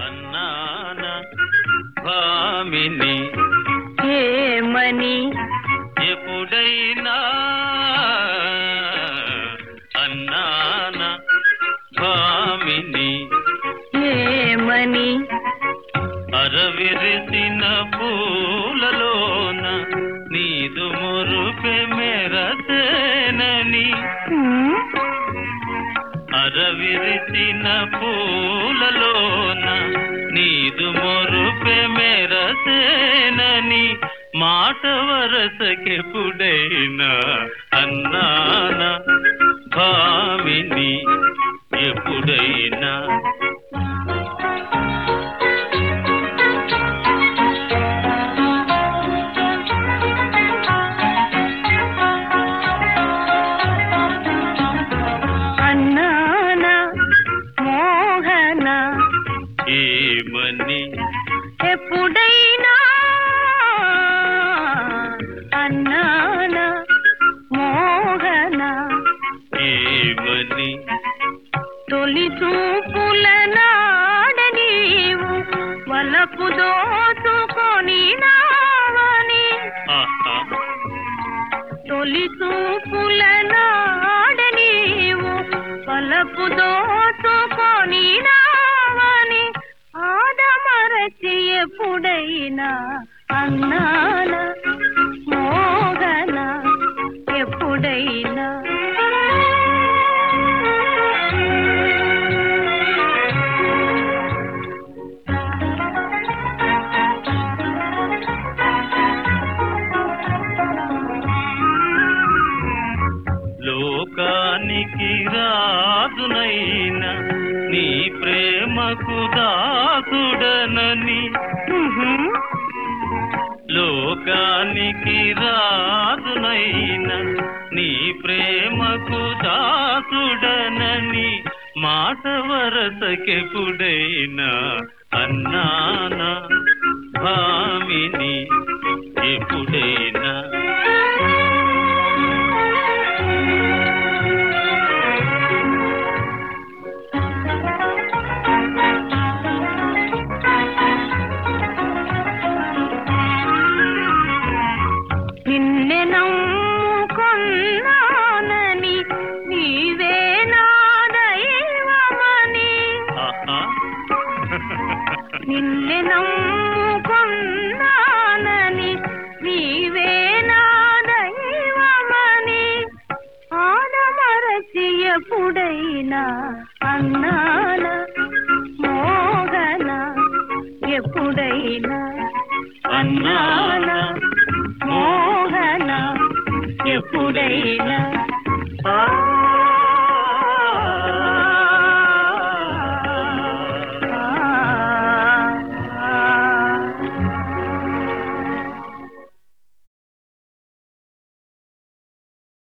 అన్నాన భామిని ఏమని ఎప్పుడైనా అన్నాన భామిని ఏమని అరవిరిసిన పూలలోన నీదు మురుపె మెరసేనని హ్మ్? అరవిరిసిన పూలలోన నీదు మొరుపె మెరసేనని మాట వరసకెప్పుడైనా అన్నాన భామిని ఎప్పుడైనా అన్నాన మోహన ఏమని ఎప్పుడైనా అన్నాన మోహన ఏమని తొలి చూపుల నాడ నీవు వలపు దోచుకొని నావని ఆహా తొలి చూపుల నాడ నీవు వలపు దోచుకొని నావని ఆదమరచి ఎప్పుడైనా అన్నాన మోగన ఎప్పుడైనా లోకానికి రాజునైన నీ ప్రేమకు దాసుడనని ఉహుం. లోకానికి రాజునైన నీ ప్రేమకు దాసుడనని మాట వరసకెప్పుడైనా అన్నానా భామిని ఎప్పుడైనా నిన్నె నమ్ముకొన్నానని నీవే నా దైవమని ఆహా నిన్నె నమ్ముకొన్నానని నీవే నా దైవమని ఆనమరచి ఎప్పుడైనా అన్నాన మోగన ఎప్పుడైనా అన్నాన మోహన ఎప్పుడైనా ఆ